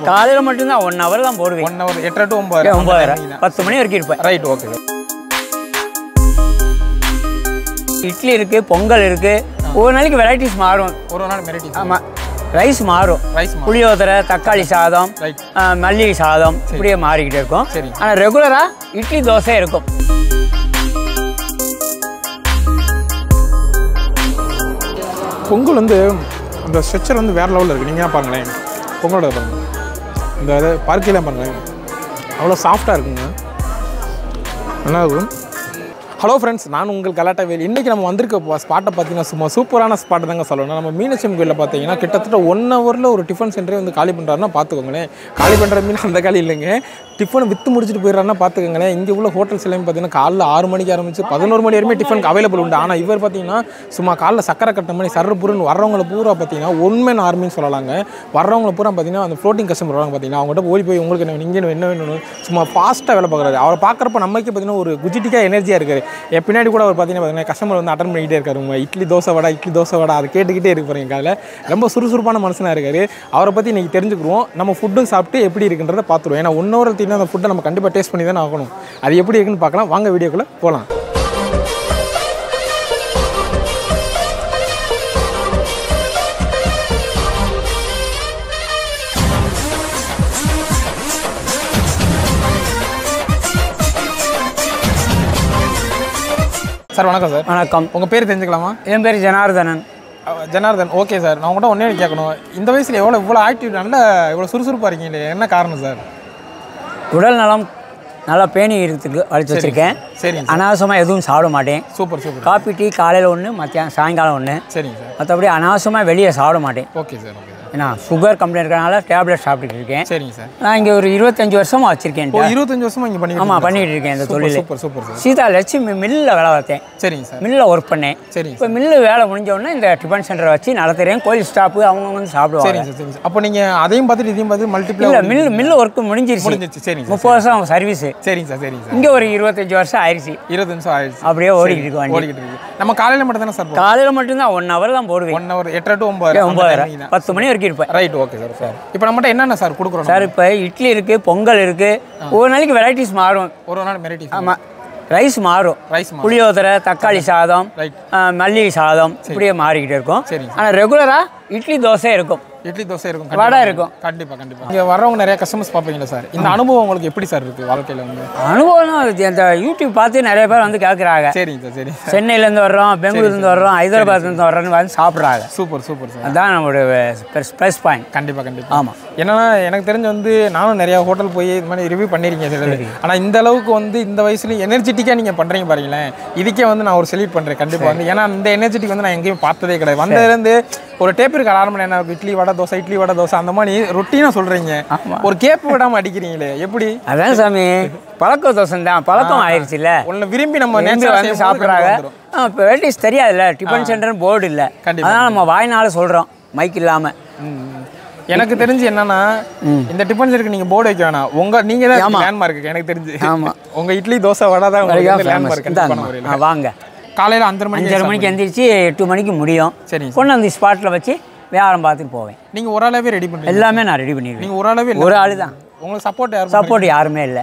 காலையில் மட்டும்தான் one hour தான் போடுவேன் ஒன் ஹவர் எட்டரை டு ஒன்பது ஒன்பதாயிரம் பத்து மணி வரைக்கும் இருப்பேன் ரைட் ஓகே இட்லி இருக்குது பொங்கல் இருக்குது ஒவ்வொரு நாளைக்கு வெரைட்டிஸ் மாறும் ஒரு நாள் வெரைட்டி ஆமாம் ரைஸ் மாறும் ரைஸ் மா புளியோதரை தக்காளி சாதம் ரைட் ஆ, மல்லிகை சாதம் இப்படியே மாறிக்கிட்டே இருக்கும் சரி. ஆனால் ரெகுலராக இட்லி தோசை இருக்கும் பொங்கல் வந்து அந்த ஸ்ட்ரெச்சர் வந்து வேறு லெவலில் இருக்குது நீங்கள் பாருங்களேன் பொங்கலோட பாருங்க இந்த இதை பார்க்கையில பாருங்களேன் அவ்வளோ சாஃப்டாக இருக்குங்க நல்லா இருக்கும் ஹலோ ஃப்ரெண்ட்ஸ் நான் உங்கள் கலாட்டா வேல் இன்றைக்கி நம்ம வந்திருக்க ஸ்பாட்டை பார்த்தீங்கன்னா சும்மா சூப்பரான ஸ்பாட்டை தாங்க சொல்லணும் நம்ம மீனாட்சி கோயிலில் பார்த்தீங்கன்னா கிட்டத்தட்ட ஒன் ஹவரில் ஒரு டிஃபன் சென்டரே வந்து காலி பண்ணுறாருன்னா பார்த்துக்கோங்களேன் காலி பண்ணுற மீன் அந்த காலி இல்லைங்க டிஃபன் விற்று முடிச்சுட்டு போயிடுறாருன்னா பார்த்துக்கோங்களேன் இங்கே உள்ள ஹோட்டல்ஸ் எல்லாமே பார்த்தீங்கன்னா காலைல ஆறு மணிக்கு ஆரம்பிச்சு பதினோரு மணி வரையுமே டிஃபனுக்கு அவைலபிள் உண்டு ஆனால் இவர் பார்த்தீங்கன்னா சும்மா காலைல சக்கரை கட்ட மணி சர்றபுருன்னு வர்றவங்கள பூரா பார்த்தீங்கன்னா ஒன்மேன் ஆர்மின்னு சொல்லலாங்க வர்றவங்கள பூரா பார்த்தீங்கன்னா அந்த ஃப்ளோட்டிங் கஸ்டமர் வராங்க பார்த்தீங்கன்னா அவங்ககிட்ட ஓடி போய் உங்களுக்கு என்ன வேணும், இங்கே என்ன வேணும் சும்மா ஃபாஸ்ட்டாக வேலை பார்க்குறாரு அவரை பார்க்குறப்ப நமக்கு பார்த்தீங்கன்னா ஒரு குஜிட்டிக்காக எனர்ஜியாக இருக்காரு என் பின்னாடி கூட அவர் பார்த்தீங்கன்னா பார்த்தீங்கன்னா கஸ்டமர் வந்து அட்டன் பண்ணிக்கிட்டே இருக்காரு உங்க இட்லி தோசை வடை இட்லி தோசை வடை அதை கேட்டுக்கிட்டே இருக்கு பாருங்க காலைல ரொம்ப சுறுசுறுப்பான மனுஷனாக இருக்காரு அவரை பற்றி இன்னைக்கு தெரிஞ்சுக்குருவோம் நம்ம ஃபுட்டும் சாப்பிட்டு எப்படி இருக்குன்றதை பார்த்துருவோம் ஏன்னா ஒன் ஹவர் தீனா அந்த ஃபுட்டை நம்ம கண்டிப்பாக டேஸ்ட் பண்ணி தானே ஆகணும் அது எப்படி இருக்குன்னு பார்க்கலாம் வாங்க வீடியோக்குள்ளே போகலாம் சார் வணக்கம் சார் வணக்கம் உங்கள் பேர் தெரிஞ்சுக்கலாமா என் பேர் Janardhanan ah Janardhan okay sir நான் உங்கள்கிட்ட ஒன்றே கேட்கணும் இந்த வயசில் எவ்வளோ இவ்வளோ ஆக்டிவ் நல்ல இவ்வளோ சுறுசுறுப்பாக இருக்கீங்களே என்ன காரணம் சார் உடல் நலம் நல்லா பேணி இருக்கிறதுக்கு வளைச்சு வச்சுருக்கேன் சரிங்க அனாவசியமாக எதுவும் சாப்பிட மாட்டேன் சூப்பர் சூப்பர் காப்பி டீ காலையில் ஒன்று மத்தியானம் சாயங்காலம் ஒன்று சரிங்க சார் மற்றபடி அனாவசியமாக வெளியே சாப்பிட மாட்டேன் ஓகே சார் ஓகே சார் ஏன்னா சுகர் கம்ப்ளைண்ட் இருக்கிறனால டேப்லெட் சாப்பிட்டுட்டு இருக்கேன் சரிங்க சார் நான் இங்கே ஒரு இருபத்தஞ்சி வருஷமாக வச்சுருக்கேன் ஓ இருபத்தஞ்சு வருஷமா இங்கே பண்ணி ஆமாம் பண்ணிகிட்டு இருக்கேன் இந்த தொழில் super super sir Seetha Lakshmi மில்லில் வேலை பார்த்தேன் சரிங்க சார் மில்லில் ஒர்க் பண்ணேன் சரிங்க இப்போ மில்லு வேலை முடிஞ்ச உடனே இந்த டிஃபன் சென்டரை வச்சு நடத்துகிறேன் கோயில் ஸ்டாஃபு அவங்கவுங்க வந்து சாப்பிடுவாங்க சரிங்க சார் சரிங்க சார் அப்போ நீங்கள் அதையும் பார்த்துட்டு இதையும் பார்த்து மல்டிப்ளை இல்லை மில்லு மில்லு ஒர்க்கு முடிஞ்சிருச்சு முடிஞ்சிச்சு சரிங்க சார் முப்பது வருஷம் சர்வீஸு சரிங்க சார் சரிங்க சார் இங்கே ஒரு இருபத்தஞ்சி வருஷம் ஆயிடுச்சு இருபது நிமிஷம் ஆயிடுச்சு அப்படியே ஓடிக்கிட்டு இருக்கு வண்டி ஓடிக்கிட்டு இருக்கு நம்ம காலையில் மட்டும் தானே சார் காலையில் மட்டும்தான் ஒன் ஹவர் தான் போடுவேன் ஒன் ஹவர் எட்டரை டு ஒம்பது ஒம்பதாயிரம் பத்து மணி வரைக்கும் இருப்பேன் ரைட் ஓகே சார் சார் இப்போ நம்மகிட்ட என்னென்ன சார் கொடுக்குறோம் சார் இப்போ இட்லி இருக்குது பொங்கல் இருக்குது ஒவ்வொரு நாளைக்கு வெரைட்டிஸ் மாறும் ஒரு நாள் வெரைட்டி ஆமாம் ரைஸ் மாறும் ரைஸ் மா புளியோதரை தக்காளி சாதம் ரைட் ஆ, மல்லிகை சாதம் இப்படியே மாறிக்கிட்டே இருக்கும் சரிங்க ஆனால் ரெகுலராக இட்லி தோசை இருக்கும் இட்லி தோசை இருக்கும் வடை இருக்கும் கண்டிப்பாக கண்டிப்பாக இங்கே வரவங்க நிறைய கஸ்டமர்ஸ் பார்ப்பீங்களா சார் இந்த அனுபவம் உங்களுக்கு எப்படி சார் இருக்குது வாழ்க்கையில் வந்து அனுபவம் அது அந்த யூடியூப் பார்த்து நிறைய பேர் வந்து கேட்குறாங்க சரிங்க சார் சரி சென்னையிலேருந்து வர்றோம் பெங்களூர்லேருந்து வர்றோம் ஹைதராபாத்லேருந்து வர்றோம்னு வந்து சாப்பிட்றாங்க சூப்பர் சூப்பர் சார் அதுதான் நம்மளுடைய ப்ளஸ் பாயிண்ட் கண்டிப்பாக கண்டிப்பாக ஆமாம் என்னன்னா எனக்கு தெரிஞ்சு வந்து நானும் நிறைய ஹோட்டல் போய் இது மாதிரி ரிவ்யூ பண்ணிருக்கீங்க சிலது ஆனால் இந்த அளவுக்கு வந்து இந்த வயசுல எனர்ஜெட்டிக்காக நீங்கள் பண்ணுறீங்க பாருங்களேன் இதுக்கே வந்து நான் ஒரு செலிட் பண்ணுறேன் கண்டிப்பாக வந்து ஏன்னா இந்த எனர்ஜெட்டிக் வந்து நான் எங்கேயும் பார்த்ததே கிடையாது வந்ததுலேருந்து ஒரு டேப் இருக்க ஆரம்பி என்ன இட்லி வடை தோசை இட்லி வடை தோசை அந்த மாதிரி ரொட்டீனாக சொல்கிறீங்க ஒரு கேப் விடாமல் அடிக்கிறீங்களே எப்படி அதான் சாமி பழக்க தோசை தான் பழக்கம் ஆயிடுச்சுல்ல ஒன்று விரும்பி நம்ம விரும்பி நேச்சரா வந்து செய்யும்போது சாப்பிட்றாங்க கண்டிப்பா வந்துரும். இப்போ வெரைட்டிஸ் தெரியாதுல்ல டிஃபன் சென்டர் போர்டு இல்லை கண்டிப்பா. அதனால் நம்ம வாய்னால சொல்கிறோம் மைக் இல்லாமல் ம். எனக்கு தெரிஞ்சு என்னன்னா இந்த டிஃபன் சென்டருக்கு நீங்க போர்டு வைக்க வேணாம் உங்க நீங்க தான் லேண்ட்மார்க் எனக்கு தெரிஞ்சு ஆமா. உங்க இட்லி தோசை வடை தான் உங்களுக்கு லேண்ட்மார்க் கண்டிப்பா ஆ, வாங்க காலையில அஞ்சரை மணிக்கு அஞ்சரை மணிக்கு எந்திரிச்சு எட்டு மணிக்கு முடியும் சரிங்க கொண்டு வந்து ஸ்பாட்டில் வச்சு வியாபாரம் பார்த்துட்டு போவேன் நீங்க ஒரு ஆளாவே ரெடி பண்றீங்க எல்லாமே நான் ரெடி பண்ணிடுவேன் நீங்க ஒரு ஆளாவே ஒரு ஆள் தான் உங்களுக்கு சப்போர்ட் யாரும் சப்போர்ட் யாருமே இல்லை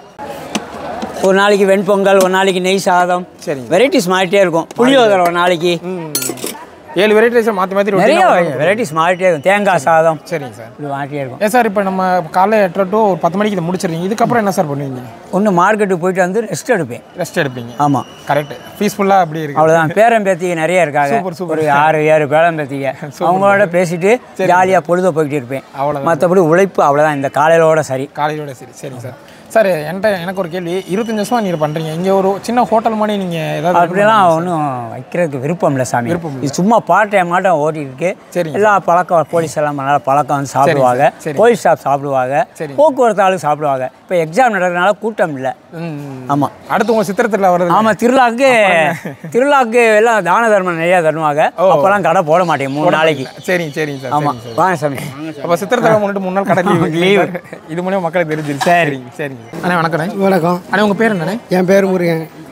ஒரு நாளைக்கு வெண்பொங்கல் ஒரு நாளைக்கு நெய் சாதம் சரிங்க வெரைட்டிஸ் மாறிட்டே இருக்கும் புளியோதரை ஒரு நாளைக்கு ம். ஏழு வெரைட்டிஸ் மாத்தி மாத்தி நிறைய ரொட்டீனா வெரைட்டிஸ் மாறிட்டே இருக்கும் தேங்காய் சாதம் சரிங்க சார் இப்படி மாறிட்டே இருக்கும் ஏன் சார் இப்போ நம்ம காலைல எட்டரை டு ஒரு பத்து மணிக்கு இதை முடிச்சிருக்கீங்க இதுக்கப்புறம் என்ன சார் பண்ணுவீங்க ஒன்று மார்க்கெட்டுக்கு போயிட்டு வந்து ரெஸ்ட் எடுப்பேன் ரெஸ்ட் எடுப்பீங்க ஆமாம் கரெக்ட் பீஸ்ஃபுல்லாக அப்படி இருக்கு அவ்வளோதான் பேரன் பேத்திங்க நிறைய இருக்காங்க சூப்பர், சூப்பர். ஒரு ஆறு ஏழு பேரன் பேத்திங்க அவங்களோட பேசிட்டு ஜாலியாக பொழுத போய்கிட்டு இருப்பேன் அவ்வளோதான் மற்றபடி உழைப்பு அவ்வளோதான் இந்த காலையிலோட சரி காலையிலோட சரி சரிங்க சார் சார் என்கிட்ட எனக்கு ஒரு கேள்வி இருபத்தஞ்சு வருஷமா நீங்கள் பண்ணுறீங்க இங்கே ஒரு சின்ன ஹோட்டல் மாதிரி நீங்கள் ஏதாவது அப்படிலாம் ஒன்றும் வைக்கிறதுக்கு விருப்பம் இல்லை சாமி இது சும்மா பார்ட் டைம் மாட்டம் ஓட்டிட்டு இருக்கு சரிங்க. எல்லா பழக்கம் போலீஸ் எல்லாம் நல்லா பழக்கம் வந்து சாப்பிடுவாங்க சரி. கோயில் ஸ்டாஃப் சாப்பிடுவாங்க சரிங்க. போக்குவரத்து ஆளு சாப்பிடுவாங்க இப்போ எக்ஸாம் நடக்கிறதுனால கூட்டம் இல்லை ம். ஆமாம் அடுத்து உங்கள் சித்திரத்தில் வர்றது ஆமாம் திருவிழாக்கு திருவிழாக்கு எல்லாம் தான தர்மம் நிறையா தருவாங்க அப்போல்லாம் கடை போட மாட்டேன் மூணு நாளைக்கு சரிங்க சரிங்க சார் ஆமாம் வாங்க சாமி அப்போ சித்திரத்தில் முன்னிட்டு மூணு நாள் கடை லீவ் லீவ் இது மூலியம் மக்களுக்கு தெரிஞ்சிருச்சு சரிங்க சரிங்க அண்ணே வணக்கம் வணக்கம் அண்ணே உங்கள் பேர் என்னண்ணே என் பேர் முருகன்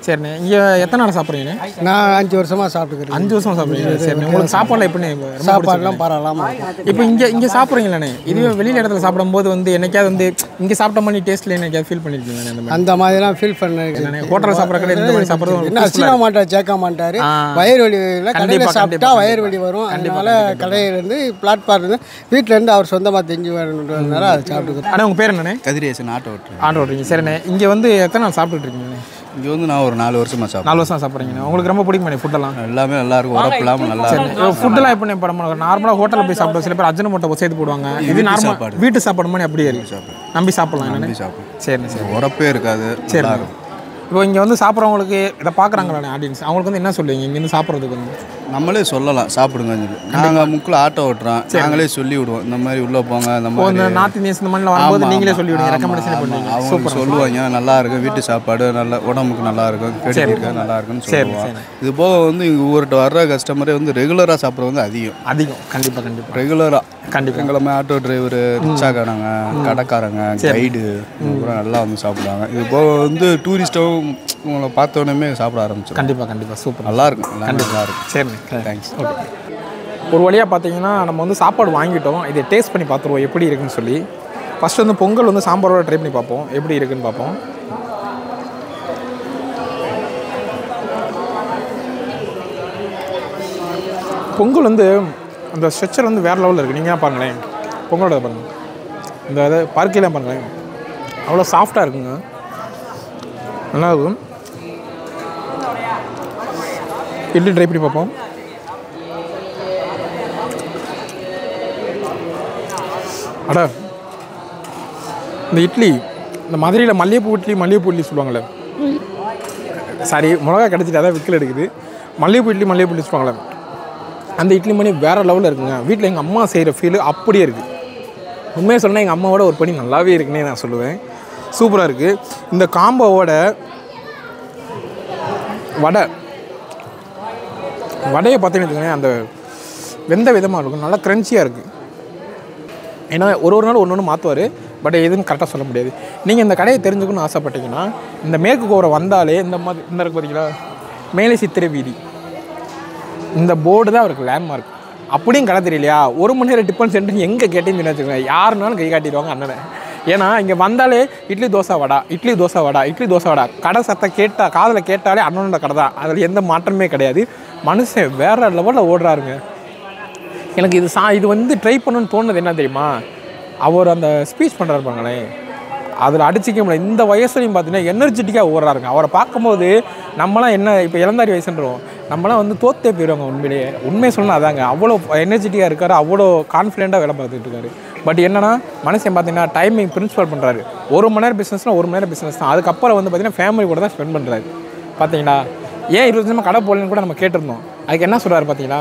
சரிண்ணே இங்கே எத்தனை நாள் சாப்பிட்றீங்கண்ணே நான் அஞ்சு வருஷமாக சாப்பிட்டுக்கிறேன் அஞ்சு வருஷம் சாப்பிட்றீங்க சரிண்ணே உங்களுக்கு சாப்பாடுலாம் எப்படி ரொம்ப சாப்பாடுலாம் பரவாயில்லாம இருக்கும் இப்போ இங்கே இங்கே சாப்பிட்றீங்களாண்ணே இதுவே வெளியில் இடத்துல சாப்பிடும்போது வந்து என்னைக்காவது வந்து இங்கே சாப்பிட்ட மாதிரி டேஸ்ட்டில் என்னைக்காவது ஃபீல் பண்ணியிருக்கீங்கண்ணே அந்த மாதிரி அந்த மாதிரிலாம் ஃபீல் பண்ணிருக்கேன் ஹோட்டலில் சாப்பிட்ற கடை இந்த மாதிரி சாப்பிட்றது என்ன அசினா மாட்டார் சேர்க்க மாட்டார் ஆ. வயிறு வலியில் கண்டிப்பா, கடையில் சாப்பிட்டா கண்டிப்பா, வயிறு வலி வரும் அதனால கடையிலேருந்து பிளாட்ஃபார்ம்லேருந்து வீட்டிலேருந்து அவர் சொந்தமாக தெரிஞ்சு வரணுன்றதுனால அதை சாப்பிட்டுக்கிறேன் அண்ணா உங்கள் பேர் என்னண்ணே கதிரேசன் ஆட்டோ ஓட்டுறேன் ஆர்டர் ஓட்டுறீங்க சரிண்ணே இங்கே வந்து எத்தனை நாள் சாப்பிட்டுட்டு இருக்கீங்கண்ணே இங்கே வந்து நான் ஒரு நாலு வருஷமாக சாப்பிட்றேன் நாலு வருஷம் சாப்பிட்றீங்கண்ணே உங்களுக்கு ரொம்ப பிடிக்குமாண்ணே ஃபுட்டெல்லாம் எல்லாமே நல்லா இருக்கும் உரப்பு இல்லாமல் நல்லா இருக்கும் ஃபுட்டெல்லாம் எப்படி இப்போ நம்ம நார்மலாக ஹோட்டலில் போய் சாப்பிடுவோம் சில பேர் அஜன மூட்டை சேர்த்து போடுவாங்க இது நார்மல் சாப்பாடு. வீட்டு சாப்பாடு மாதிரி அப்படியே இருக்கு நம்பி சாப்பிடலாம் என்னண்ணே சாப்பிடும் சரிண்ணே சரி உரப்பே இருக்காது சரி நல்லா இருக்கும் இப்போ இங்கே வந்து சாப்பிட்றவங்களுக்கு இதை பார்க்குறாங்களே ஆடியன்ஸ் அவங்களுக்கு வந்து என்ன சொல்லுவீங்க இங்கேருந்து சாப்பிட்றதுக்கு வந்து நம்மளே சொல்லலாம் சாப்பிடுங்கன்னு சொல்லி நாங்கள் முக்கில் ஆட்டோ ஓட்டுறோம் நாங்களே சொல்லி விடுவோம் இந்த மாதிரி உள்ளே போங்க இந்த இப்போ இந்த மாதிரி நார்த் இந்தியன்ஸ் இந்த மாதிரிலாம் வரும்போது ஆமா, நீங்களே ஆமா, சொல்லிவிடுங்க ஆமா, ரெக்கமெண்டேஷன் ஆமா. பண்ணுவீங்க அவங்க சூப்பர் சொல்லுவாங்க நல்லா இருக்கும் வீட்டு சாப்பாடு நல்ல உடம்புக்கு நல்லா இருக்கும் கெடுதி இருக்காது நல்லா இருக்குன்னு சரி, சொல்லுவாங்க இது போக வந்து இங்கே ஒவ்வொருட்ட வர்ற கஸ்டமரே வந்து ரெகுலராக சாப்பிட்றது வந்து அதிகம் அதிகம் கண்டிப்பாக கண்டிப்பாக ரெகுலராக கண்டிப்பா. எங்களை மாதிரி ஆட்டோ டிரைவரு ரிக்ஷாக்காரங்க கடைக்காரங்க கைடு பூரா நல்லா வந்து சாப்பிடுவாங்க இது போக வந்து டூரிஸ்ட்டும் உங்களை பார்த்த உடனே சாப்பிட ஆரம்பிச்சிடும் கண்டிப்பாக கண்டிப்பாக சூப்பர் நல்லா இருக்கும் எல்லாமே நல்லா இருக்கும் சரிண்ணே தேங்க்ஸ் ஓகே ஒரு வழியாக பார்த்தீங்கன்னா நம்ம வந்து சாப்பாடு வாங்கிட்டோம் இதை டேஸ்ட் பண்ணி பார்த்துருவோம் எப்படி இருக்குன்னு சொல்லி ஃபஸ்ட் வந்து பொங்கல் வந்து சாம்பாரோட ட்ரை பண்ணி பார்ப்போம் எப்படி இருக்குன்னு பார்ப்போம் பொங்கல் வந்து அந்த ஸ்ட்ரெச்சர் வந்து வேறு லெவலில் இருக்குது நீங்கள் பாருங்களேன் பொங்கலோட பாருங்கள் இந்த இதை பார்க்கையெல்லாம் பாருங்களேன் அவ்வளோ சாஃப்டாக இருக்குங்க நல்லா இருக்கும் இட்லி ட்ரை பண்ணி பார்ப்போம் அட இந்த இட்லி இந்த மதுரையில் மல்லிகைப்பூ இட்லி மல்லிகைப்பூ இட்லி சொல்லுவாங்கள்ல சாரி மிளகா கிடச்சிட்டு அதான் விக்கல் எடுக்குது மல்லிகைப்பூ இட்லி மல்லிகைப்பூ இட்லி சொல்லுவாங்கள்ல அந்த இட்லி மணி வேறு லெவலில் இருக்குங்க வீட்டில் எங்கள் அம்மா செய்கிற ஃபீல் அப்படியே இருக்குது உண்மையாக சொன்னால் எங்கள் அம்மாவோட ஒரு பணி நல்லாவே இருக்குன்னே நான் சொல்லுவேன் சூப்பராக இருக்குது இந்த காம்போவோட வடை வடையை பார்த்தீங்கன்னு வச்சுக்கோங்களேன் அந்த வெந்த விதமாக இருக்கும் நல்லா க்ரன்ச்சியாக இருக்குது ஏன்னா ஒரு ஒரு நாள் ஒன்று ஒன்று மாற்றுவார் பட் எதுவும் கரெக்டாக சொல்ல முடியாது நீங்கள் இந்த கடையை தெரிஞ்சுக்கணும்னு ஆசைப்பட்டீங்கன்னா இந்த மேற்கு கோரை வந்தாலே இந்த மாதிரி இந்த இருக்கு பார்த்தீங்களா மேலே சித்திரை வீதி இந்த போர்டு தான் அவருக்கு லேண்ட்மார்க் அப்படியும் கடை தெரியலையா ஒரு மணி நேரம் டிஃபன் சென்டர் எங்கே கேட்டீங்கன்னு வச்சுக்கோங்க யாருனாலும் கை காட்டிடுவாங்க அண்ணனை ஏன்னா இங்கே வந்தாலே இட்லி தோசை வடா இட்லி தோசை வடா இட்லி தோசை வடா கடை சத்தம் கேட்டா காதில் கேட்டாலே அண்ணனோட கடை தான் அதில் எந்த மாற்றமே கிடையாது மனுஷன் வேற லெவலில் ஓடுறாருங்க எனக்கு இது சா இது வந்து ட்ரை பண்ணணும்னு தோணுது என்ன தெரியுமா அவர் அந்த ஸ்பீச் பண்ணுறாரு பாருங்களேன் அதில் அடிச்சிக்க முடியல இந்த வயசுலையும் பார்த்தீங்கன்னா எனர்ஜெட்டிக்காக ஓடுறாருங்க அவரை பார்க்கும்போது நம்மளாம் என்ன இப்போ இளந்தாரி வயசுன்றோம் நம்மளாம் வந்து தோத்தே போயிடுவாங்க உண்மையிலேயே உண்மையை சொல்லணும் அதாங்க அவ்வளோ எனர்ஜெட்டிக்காக இருக்காரு அவ்வளோ கான்ஃபிடென்ட்டாக வேலை பார்த்துட்டு இருக்காரு பட் என்னன்னா மனுஷன் பார்த்தீங்கன்னா டைமிங் பிரின்சிபல் பண்ணுறாரு ஒரு மணி நேரம் பிஸ்னஸ்னால் ஒரு மணி நேரம் பிஸ்னஸ் தான் அதுக்கப்புறம் வந்து பார்த்தீங்கன்னா ஃபேமிலி கூட தான் ஸ்பெண்ட் பண்ணுறாரு பார்த்தீங்களா ஏன் இருபது நிமிஷம் கடை போடலன்னு கூட நம்ம கேட்டிருந்தோம் அதுக்கு என்ன சொல்கிறாரு பார்த்தீங்களா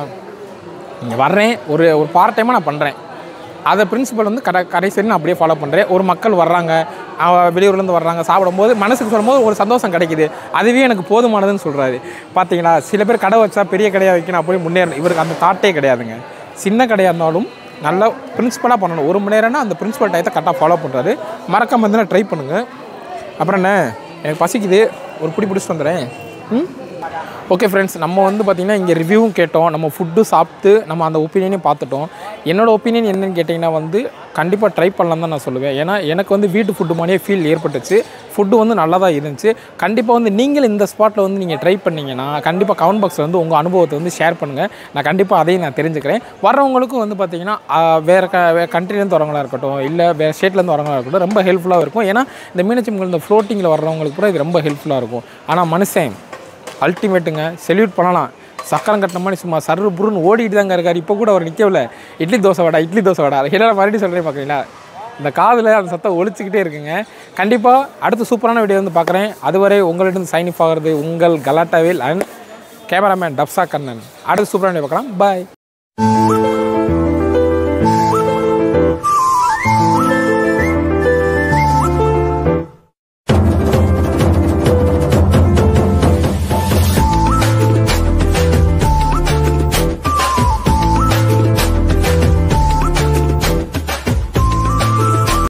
இங்கே வர்றேன் ஒரு ஒரு பார்ட் டைமாக நான் பண்ணுறேன் அதை பிரின்சிபல் வந்து கடை கடைசி நான் அப்படியே ஃபாலோ பண்ணுறேன் ஒரு மக்கள் வர்றாங்க அவ- வெளியூர்லேருந்து வர்றாங்க சாப்பிடும்போது மனசுக்கு சொல்லும்போது ஒரு சந்தோஷம் கிடைக்குது அதுவே எனக்கு போதுமானதுன்னு சொல்கிறாரு பார்த்தீங்களா சில பேர் கடை வச்சா பெரிய கடையாக வைக்கணும் அப்படியே முன்னேறணும் இவருக்கு அந்த தாட்டே கிடையாதுங்க சின்ன கடையாக இருந்தாலும் நல்லா பிரின்சிபலாக பண்ணணும் ஒரு மணி நேரம்னா அந்த பிரின்சிபல் டயத்தை கரெக்டாக ஃபாலோ பண்ணுறாரு மறக்காம வந்து ட்ரை பண்ணுங்கள் அப்புறம் என்ன எனக்கு பசிக்குது ஒரு பிடி பிடிச்சிட்டு வந்துடுறேன் ம் ஓகே ஃப்ரெண்ட்ஸ் நம்ம வந்து பார்த்திங்கன்னா இங்கே ரிவ்யூவும் கேட்டோம் நம்ம ஃபுட்டு சாப்பிட்டு நம்ம அந்த ஒப்பீனியனையும் பார்த்துட்டோம் என்னோட ஒப்பீனியன் என்னன்னு கேட்டிங்கன்னா வந்து கண்டிப்பாக ட்ரை பண்ணலாம் தான் நான் சொல்லுவேன் ஏன்னா எனக்கு வந்து வீட்டு ஃபுட்டு மாதிரியே ஃபீல் ஏற்பட்டுச்சு ஃபுட்டு வந்து நல்லா தான் இருந்துச்சு கண்டிப்பாக வந்து நீங்கள் இந்த ஸ்பாட்டில் வந்து நீங்கள் ட்ரை பண்ணீங்கன்னா கண்டிப்பாக கமெண்ட் பாக்ஸில் வந்து உங்கள் அனுபவத்தை வந்து ஷேர் பண்ணுங்கள் நான் கண்டிப்பாக அதையும் நான் தெரிஞ்சுக்கிறேன் வர்றவங்களுக்கும் வந்து பார்த்திங்கன்னா வேறு க வேறு கண்ட்ரிலேருந்து வரவங்களா இருக்கட்டும் இல்லை வேறு ஸ்டேட்லேருந்து வரவங்களா இருக்கட்டும் ரொம்ப ஹெல்ப்ஃபுல்லாக இருக்கும் ஏன்னா இந்த மீனச்சி இந்த ஃப்ளோட்டிங்கில் வர்றவங்களுக்கு கூட இது ரொம்ப ஹெல்ப்ஃபுல்லாக இருக்கும் ஆனால் மனுஷன் அல்டிமேட்டுங்க செல்யூட் பண்ணலாம் சக்கரம் கட்டின மாதிரி சும்மா சர்ரு புருன்னு ஓடிட்டு தாங்க இருக்கார் இப்போ கூட அவர் நிற்கவில்ல இட்லி தோசை வடா இட்லி தோசை வடா என்னடா மறுபடியும் சொல்கிறேன் பார்க்குறீங்களா இந்த காதில் அந்த சத்தம் ஒழிச்சிக்கிட்டே இருக்குங்க கண்டிப்பாக அடுத்த சூப்பரான வீடியோ வந்து பார்க்குறேன் அதுவரை உங்களிடம் சைன் ஆஃப் ஆகிறது உங்கள் கலாட்டாவில் அண்ட் கேமராமேன் டப்சா கண்ணன் அடுத்த சூப்பரான வீடியோ பார்க்கலாம் பாய்